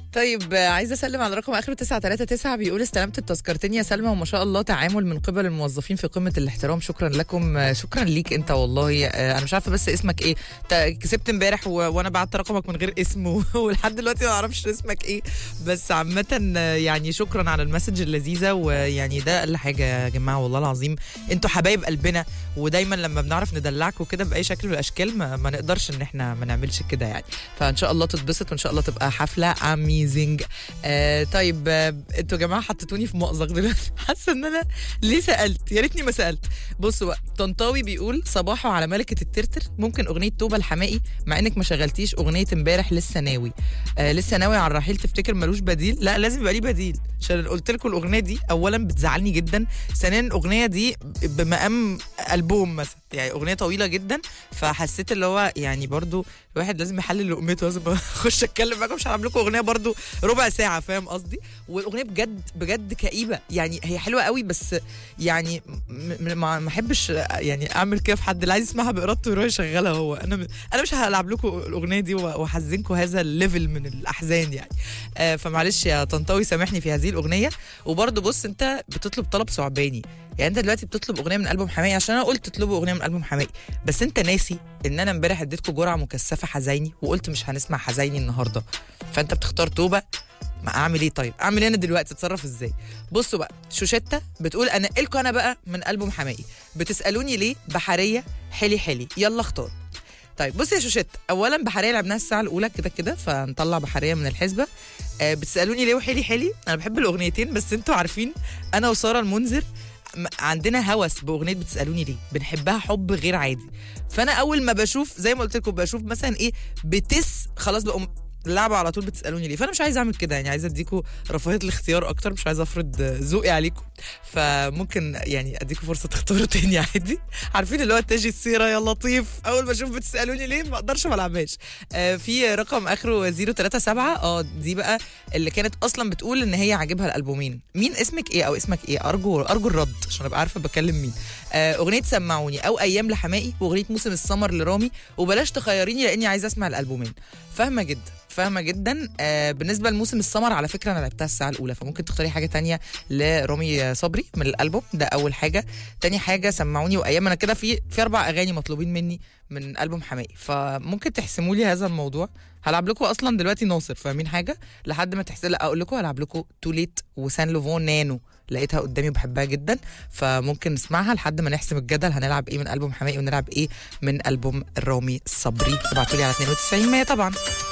طيب آه، عايزه اسلم على رقم اخره 939 بيقول استلمت التذكرتين يا سلمى وما شاء الله تعامل من قبل الموظفين في قمه الاحترام شكرا لكم آه، شكرا ليك انت والله آه، انا مش عارفه بس اسمك ايه انت كسبت امبارح و... وانا بعت رقمك من غير اسم و... ولحد دلوقتي ما اعرفش اسمك ايه بس عامه آه، يعني شكرا على المسج اللذيذه ويعني ده اقل حاجه يا جماعه والله العظيم انتوا حبايب قلبنا ودايما لما بنعرف ندلعكم كده باي شكل من الاشكال ما, ما نقدرش ان احنا ما نعملش كده يعني فان شاء الله تتبسط وان شاء الله تبقى حفله اميزنج آه طيب آه انتوا يا جماعه حطيتوني في مأزق دلوقتي حاسه ان انا ليه سالت يا ريتني ما سالت بصوا بقى طنطاوي بيقول صباحه على ملكه الترتر ممكن اغنيه توبه الحمائي مع انك ما شغلتيش اغنيه امبارح لسه ناوي آه لسه ناوي على الرحيل تفتكر ملوش بديل لا لازم يبقى ليه بديل عشان قلت لكم الاغنيه دي اولا بتزعلني جدا ثانيا الاغنيه دي بمقام البوم مثلا يعني اغنيه طويله جدا فحسيت اللي هو يعني برضو الواحد لازم يحلل لقمته لازم اخش اتكلم معاكم مش هعمل لكم اغنيه برضو ربع ساعه فاهم قصدي والاغنيه بجد بجد كئيبه يعني هي حلوه قوي بس يعني م- م- ما ما احبش يعني اعمل كده في حد اللي عايز يسمعها بارادته يروح يشغلها هو انا م- انا مش هلعب لكم الاغنيه دي واحزنكم هذا الليفل من الاحزان يعني آه فمعلش يا طنطاوي سامحني في هذه الاغنيه وبرضه بص انت بتطلب طلب صعباني يعني انت دلوقتي بتطلب اغنيه من البوم حماقي عشان انا قلت تطلبوا اغنيه من البوم حماقي بس انت ناسي ان انا امبارح اديتكم جرعه مكثفه حزيني وقلت مش هنسمع حزيني النهارده فانت بتختار توبه ما اعمل ايه طيب اعمل ايه انا دلوقتي اتصرف ازاي بصوا بقى شوشتة بتقول انا لكم انا بقى من البوم حماقي بتسالوني ليه بحريه حلي حلي يلا اختار طيب بصي يا شوشت اولا بحريه لعبناها الساعه الاولى كده كده فنطلع بحريه من الحسبه آه بتسالوني ليه وحلي حلي انا بحب الاغنيتين بس انتوا عارفين انا وساره المنذر م- عندنا هوس باغنيه بتسالوني ليه بنحبها حب غير عادي فانا اول ما بشوف زي ما قلت لكم بشوف مثلا ايه بتس خلاص بقوم اللعبه على طول بتسالوني ليه فانا مش عايزه اعمل كده يعني عايزه اديكم رفاهيه الاختيار اكتر مش عايزه افرض ذوقي عليكم فممكن يعني اديكم فرصه تختاروا تاني عادي عارفين اللي هو تاجي السيره يا لطيف اول ما اشوف بتسالوني ليه ما اقدرش ما العبهاش آه في رقم اخره 037 اه دي بقى اللي كانت اصلا بتقول ان هي عاجبها الالبومين مين اسمك ايه او اسمك ايه ارجو ارجو الرد عشان ابقى عارفه بكلم مين آه اغنيه سمعوني او ايام لحمائي واغنيه موسم السمر لرامي وبلاش تخيريني لاني عايزه اسمع الالبومين فاهمه جدا فاهمه جدا آه بالنسبه لموسم السمر على فكره انا لعبتها الساعه الاولى فممكن تختاري حاجه تانية لرامي صبري من الالبوم ده اول حاجه تاني حاجه سمعوني وايام انا كده في في اربع اغاني مطلوبين مني من البوم حماقي فممكن تحسموا لي هذا الموضوع هلعب لكم اصلا دلوقتي ناصر فاهمين حاجه لحد ما تحسن لا اقول لكم هلعب لكم توليت وسان لوفون نانو لقيتها قدامي وبحبها جدا فممكن نسمعها لحد ما نحسم الجدل هنلعب ايه من البوم حماقي ونلعب ايه من البوم الرامي الصبري ابعتوا لي على 92 100 طبعا